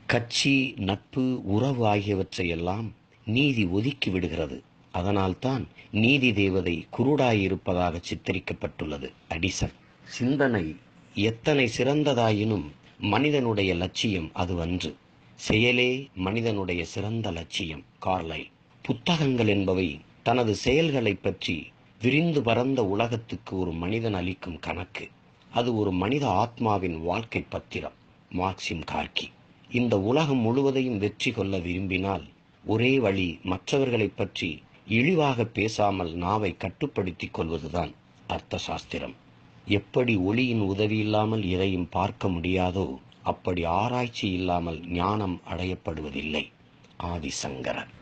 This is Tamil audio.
கட்சி நட்பு உறவு ஆகியவற்றையெல்லாம் நீதி ஒதுக்கி விடுகிறது அதனால்தான் நீதி தேவதை குருடாயிருப்பதாக சித்தரிக்கப்பட்டுள்ளது அடிசன் சிந்தனை எத்தனை சிறந்ததாயினும் மனிதனுடைய லட்சியம் அதுவன்று செயலே மனிதனுடைய சிறந்த லட்சியம் கார்லைல் புத்தகங்கள் என்பவை தனது செயல்களைப் பற்றி விரிந்து பரந்த உலகத்துக்கு ஒரு மனிதன் அளிக்கும் கணக்கு அது ஒரு மனித ஆத்மாவின் வாழ்க்கை பத்திரம் மார்க்சிம் கார்கி இந்த உலகம் முழுவதையும் வெற்றி கொள்ள விரும்பினால் ஒரே வழி மற்றவர்களைப் பற்றி இழிவாக பேசாமல் நாவை கட்டுப்படுத்திக் கொள்வதுதான் அர்த்த சாஸ்திரம் எப்படி ஒளியின் உதவி இல்லாமல் எதையும் பார்க்க முடியாதோ அப்படி ஆராய்ச்சி இல்லாமல் ஞானம் அடையப்படுவதில்லை ஆதிசங்கரர்